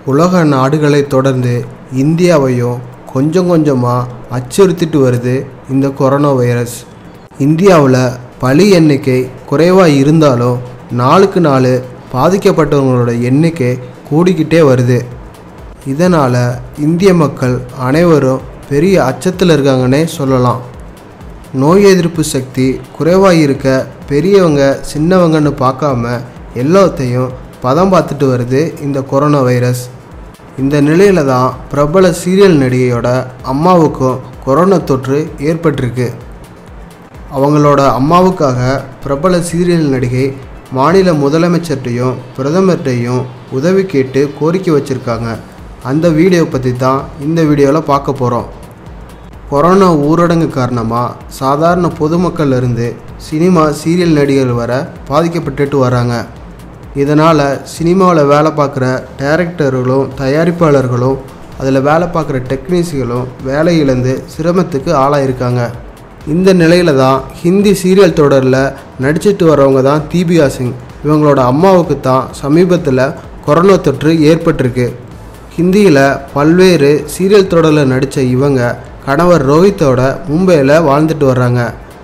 உலக நாடுகளை தொடர்ந்து இந்தியாவையும் கொஞ்சம் கொஞ்சமாக அச்சுறுத்திட்டு வருது இந்த கொரோனா வைரஸ் இந்தியாவில் பலி எண்ணிக்கை குறைவாக இருந்தாலும் நாளுக்கு நாள் பாதிக்கப்பட்டவங்களோட எண்ணிக்கை கூடிக்கிட்டே வருது இதனால் இந்திய மக்கள் அனைவரும் பெரிய அச்சத்தில் இருக்காங்கன்னே சொல்லலாம் நோய் எதிர்ப்பு சக்தி குறைவாக இருக்க பெரியவங்க சின்னவங்கன்னு பார்க்காம எல்லாத்தையும் பதம் பார்த்துட்டு வருது இந்த கொரோனா வைரஸ் இந்த நிலையில தான் பிரபல சீரியல் நடிகையோட அம்மாவுக்கும் கொரோனா தொற்று ஏற்பட்டிருக்கு அவங்களோட அம்மாவுக்காக பிரபல சீரியல் நடிகை மாநில முதலமைச்சர்கிட்டையும் பிரதமர்கிட்டையும் உதவி கேட்டு கோரிக்கை வச்சுருக்காங்க அந்த வீடியோ பற்றி தான் இந்த வீடியோவில் பார்க்க போகிறோம் கொரோனா ஊரடங்கு காரணமாக சாதாரண பொதுமக்கள் இருந்து சினிமா சீரியல் நடிகர்கள் வர பாதிக்கப்பட்டுட்டு வராங்க இதனால் சினிமாவில் வேலை பார்க்குற டைரக்டர்களும் தயாரிப்பாளர்களும் அதில் வேலை பார்க்குற டெக்னீஷியர்களும் வேலை இழந்து சிரமத்துக்கு ஆளாயிருக்காங்க இந்த நிலையில தான் ஹிந்தி சீரியல் தொடரில் நடிச்சிட்டு வரவங்க தான் தீபிகா சிங் இவங்களோட அம்மாவுக்கு தான் சமீபத்தில் கொரோனா தொற்று ஏற்பட்டிருக்கு ஹிந்தியில் பல்வேறு சீரியல் தொடரில் நடித்த இவங்க கணவர் ரோஹித்தோட மும்பையில் வாழ்ந்துட்டு வர்றாங்க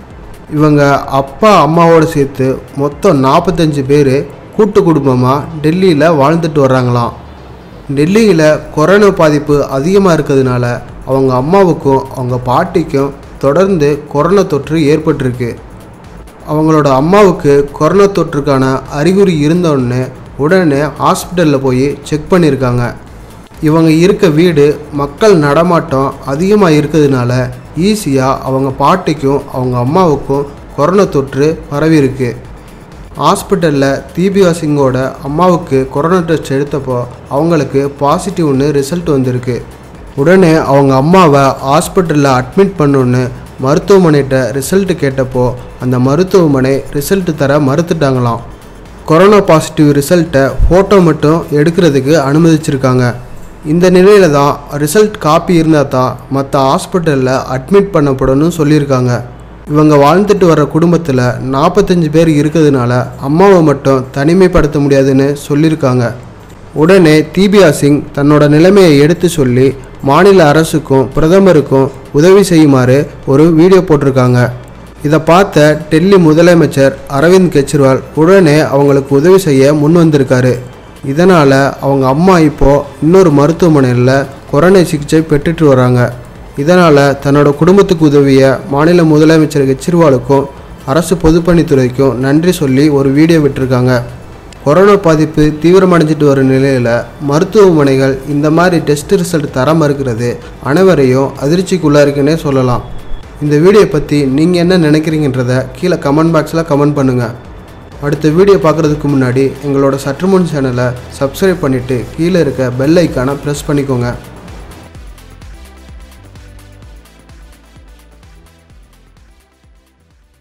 இவங்க அப்பா அம்மாவோடு சேர்த்து மொத்தம் நாற்பத்தஞ்சு பேர் கூட்டு குடும்பமாக டெல்லியில் வாழ்ந்துட்டு வர்றாங்களாம் டெல்லியில் கொரோனா பாதிப்பு அதிகமாக இருக்கிறதுனால அவங்க அம்மாவுக்கும் அவங்க பாட்டிக்கும் தொடர்ந்து கொரோனா தொற்று ஏற்பட்டிருக்கு அவங்களோட அம்மாவுக்கு கொரோனா தொற்றுக்கான அறிகுறி இருந்தோடனே உடனே ஹாஸ்பிட்டலில் போய் செக் பண்ணியிருக்காங்க இவங்க இருக்க வீடு மக்கள் நடமாட்டம் அதிகமாக இருக்கிறதுனால ஈஸியாக அவங்க பாட்டிக்கும் அவங்க அம்மாவுக்கும் கொரோனா தொற்று பரவியிருக்கு ஹாஸ்பிட்டலில் தீபிகா சிங்கோட அம்மாவுக்கு கொரோனா டெஸ்ட் எடுத்தப்போ அவங்களுக்கு பாசிட்டிவ்னு ரிசல்ட் வந்திருக்கு உடனே அவங்க அம்மாவை ஹாஸ்பிட்டலில் அட்மிட் பண்ணோன்னு மருத்துவமனைகிட்ட ரிசல்ட் கேட்டப்போ அந்த மருத்துவமனை ரிசல்ட் தர மறுத்துட்டாங்களாம் கொரோனா பாசிட்டிவ் ரிசல்ட்டை ஃபோட்டோ மட்டும் எடுக்கிறதுக்கு அனுமதிச்சிருக்காங்க இந்த நிலையில தான் ரிசல்ட் காப்பி இருந்தால் தான் மற்ற ஹாஸ்பிட்டலில் அட்மிட் பண்ணப்படணும்னு சொல்லியிருக்காங்க இவங்க வாழ்ந்துட்டு வர குடும்பத்தில் நாற்பத்தஞ்சு பேர் இருக்கிறதுனால அம்மாவை மட்டும் தனிமைப்படுத்த முடியாதுன்னு சொல்லியிருக்காங்க உடனே தீபியா சிங் தன்னோட நிலைமையை எடுத்து சொல்லி மாநில அரசுக்கும் பிரதமருக்கும் உதவி செய்யுமாறு ஒரு வீடியோ போட்டிருக்காங்க இதை பார்த்த டெல்லி முதலமைச்சர் அரவிந்த் கெஜ்ரிவால் உடனே அவங்களுக்கு உதவி செய்ய முன் வந்திருக்காரு இதனால் அவங்க அம்மா இப்போது இன்னொரு மருத்துவமனையில் கொரோனா சிகிச்சை பெற்றுட்டு வராங்க இதனால் தன்னோட குடும்பத்துக்கு உதவிய மாநில முதலமைச்சர் கெஜ்ரிவாலுக்கும் அரசு பொதுப்பணித்துறைக்கும் நன்றி சொல்லி ஒரு வீடியோ விட்டிருக்காங்க கொரோனா பாதிப்பு தீவிரமடைஞ்சிட்டு வரும் நிலையில் மருத்துவமனைகள் இந்த மாதிரி டெஸ்ட் ரிசல்ட் தர மறுக்கிறது அனைவரையும் அதிர்ச்சிக்குள்ளாருக்குன்னே சொல்லலாம் இந்த வீடியோ பற்றி நீங்கள் என்ன நினைக்கிறீங்கன்றத கீழே கமெண்ட் பாக்ஸில் கமெண்ட் பண்ணுங்கள் அடுத்த வீடியோ பார்க்குறதுக்கு முன்னாடி எங்களோட சற்றுமுன் சேனலை சப்ஸ்கிரைப் பண்ணிவிட்டு கீழே இருக்க பெல் ஐக்கானை ப்ரெஸ் பண்ணிக்கோங்க